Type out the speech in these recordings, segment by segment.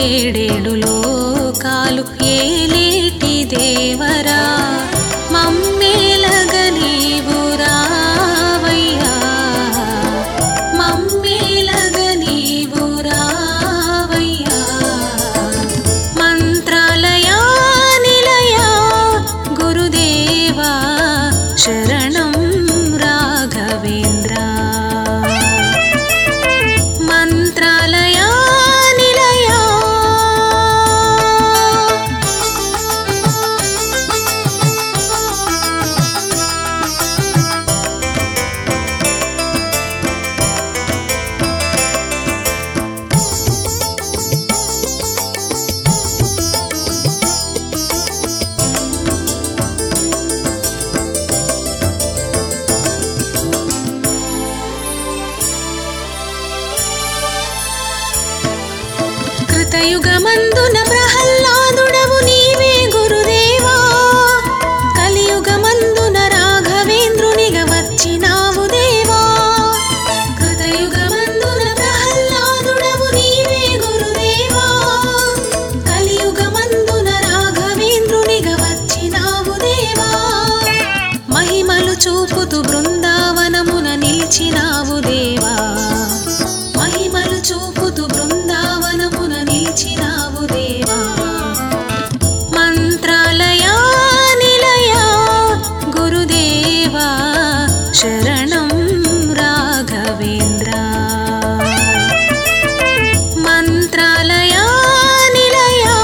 ఏడేడు లోకాలు ఏలేటి దేవరా మమ్మేలగ నీవు రావయ్యా మమ్మేలగ నీవు రావయ్యా మంత్రాలయా నిలయా గురుదేవా శరణం రాఘవేంద్ర మంత్రాలయా నిలయా కృతయుగమందున ప్రహ్లాదుడవు నీవే గురుదేవా కలియుగమందున రాఘవేంద్రునిగా వచ్చినావు దేవా కృతయుగమందున ప్రహ్లాదుడవు నీవే గురుదేవా కలియుగమందున రాఘవేంద్రునిగా వచ్చినావు దేవా మహిమలు చూపుతూ బృందావనమున నిలిచినావు దేవా మహిమలు చూపుతూ బృందావనమున నిలిచినావు దేవా మంత్రాలయా నిలయా గురుదేవా శరణం రాఘవేంద్ర మంత్రాలయా నిలయా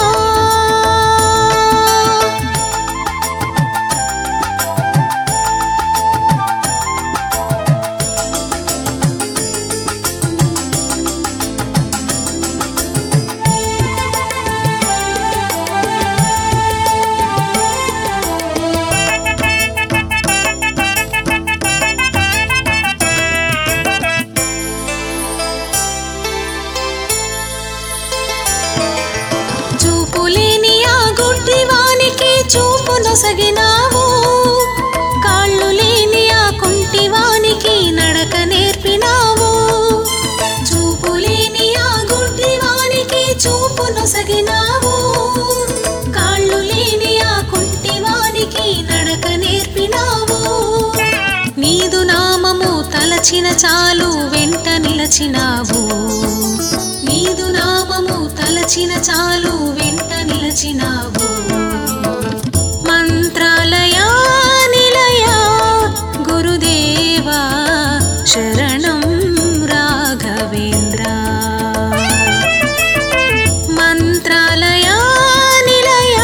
చూపులేని ఆ గుడ్డివానికి చూపు నొసగినావు కాళ్ళు లేని ఆ కుంటివానికి నడక నేర్పినావు చూపులేని ఆ గుడ్డివానికి చూపు నొసగినావు కాళ్ళు లేని ఆ కుంటివానికి నడక నేర్పినావు నీదు నామము తలచిన చాలు వెంట నిలచినావు నీదు నామము తలచిన చాలు వెంట నిలచినావు మంత్రాలయా నిలయా గురుదేవా శరణం రాఘవేంద్ర మంత్రాలయా నిలయా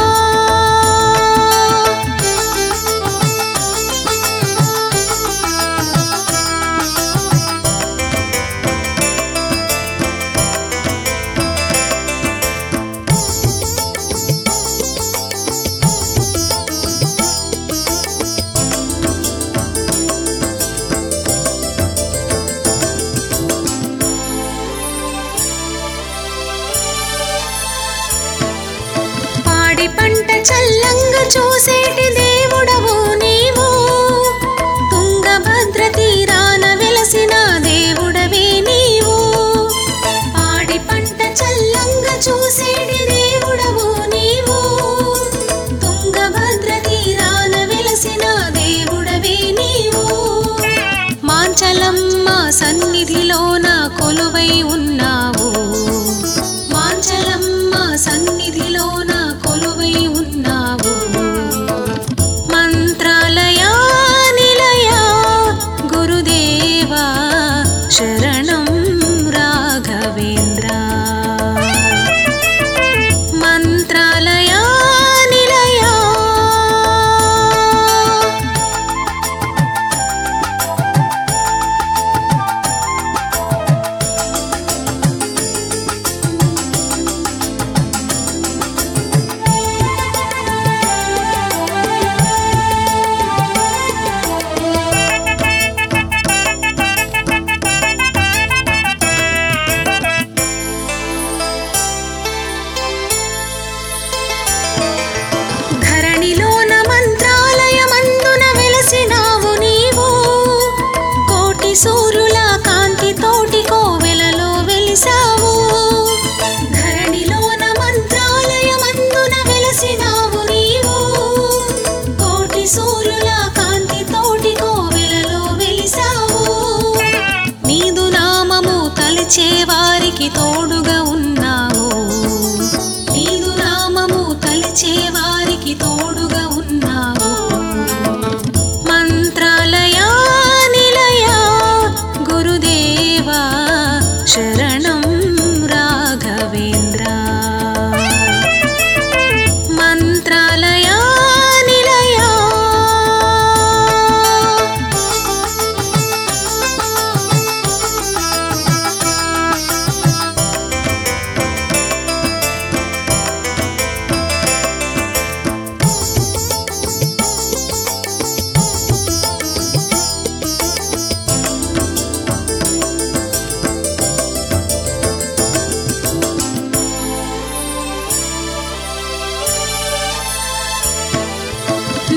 పాడి పంట చల్లంగా చూసేటి దేవుడవు నీవు తుంగభద్ర తీరాన వెలసిన దేవుడవే నీవు పాడి పంట చల్లంగా చూసేటి దేవుడవు నీవు తుంగభద్ర తీరాన వెలసిన దేవుడవే నీవు మాంచలమ్మ సన్నిధిలోన కొలువై ఉన్నావు మాంచలమ్మ సన్నిధిలోన కొలువై ఉన్నావు మంత్రాలయా నిలయా గురుదేవా శరణం రాఘవేంద్ర మంత్రాలయా నిలయా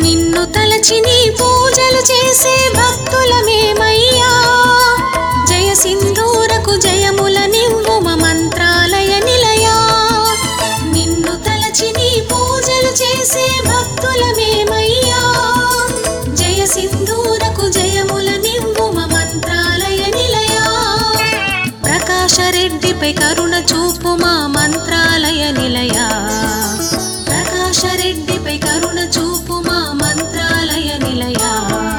నిన్ను తలచి నీ పూజలు చేసే భక్తులమేమయ్యా జయ సింధూరకు జయముల నివ్వుమ మంత్రాలయ నిలయా నిన్ను తలచి నీ పూజలు చేసే భక్తులమేమయ్యా జయ సింధూరకు జయముల నివ్వుమ మంత్రాలయ నిలయా ప్రకాశరెడ్డిపై కరుణ చూపు మా మంత్రాలయ నిలయా ప్రకాశరెడ్డిపై కరుణ చూపు మా మంత్రాలయ నిలయా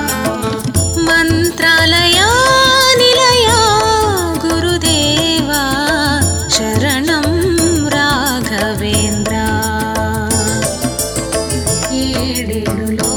మంత్రాలయ నిలయా గురుదేవా శరణం రాఘవేంద్ర ఏడేడు